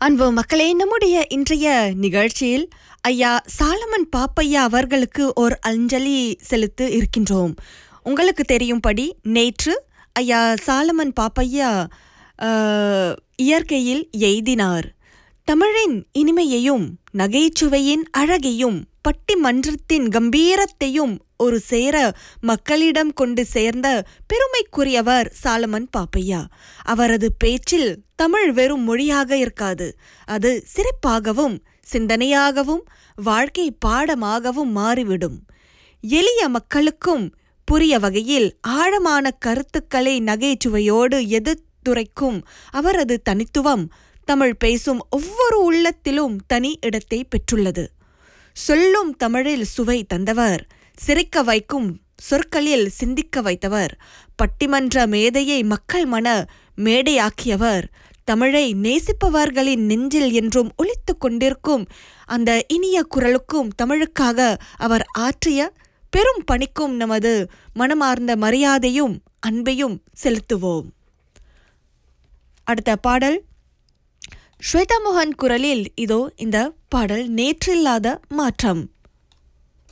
அன்பு மக்களே நம்முடைய இன்றைய நிகழ்ச்சியில் ஐயா சாலமன் பாப்பையா அவர்களுக்கு ஒரு அஞ்சலி செலுத்த இருக்கின்றோம் உங்களுக்கு தெரியும்படி நேற்று ஐயா சாலமன் பாப்பையா அஹ், இயற்கையில் எய்தினார் தமிழின் இனிமையையும் நகைச்சுவையின் அழகையும் பட்டிமன்றத்தின் கம்பீரத்தையும் ஒரு சேர மக்களிடம் கொண்டு சேர்ந்த பெருமைக்குரியவர் சாலமன் பாப்பையா அவரது பேச்சில் தமிழ் வெறும் மொழியாக இருக்காது அது சிறப்பாகவும் சிந்தனையாகவும் வாழ்க்கை பாடமாகவும் மாறிவிடும் எளிய மக்களுக்கும் புரிய வகையில் ஆழமான கருத்துக்களை நகைச்சுவையோடு எதிர்த்துரைக்கும் அவரது தனித்துவம் தமிழ் பேசும் ஒவ்வொரு உள்ளத்திலும் தனி இடத்தை பெற்றுள்ளது சொல்லும் தமிழில் சுவை தந்தவர் சிரிக்க வைக்கும் சொற்களில் சிந்திக்க வைத்தவர் பட்டிமன்ற மேதையை மக்கள் மன மேடையாக்கியவர் தமிழை நேசிப்பவர்களின் நெஞ்சில் என்றும் ஒலித்துக் கொண்டிருக்கும் அந்த இனிய குரலுக்கும் தமிழுக்காக அவர் ஆற்றிய பெரும் பணிக்கும் நமது மனமார்ந்த மரியாதையும் அன்பையும் செலுத்துவோம் அடுத்த பாடல் ஸ்வேதா மோகன் குரலில் இதோ இந்த பாடல் நேற்றில்லாத மாற்றம்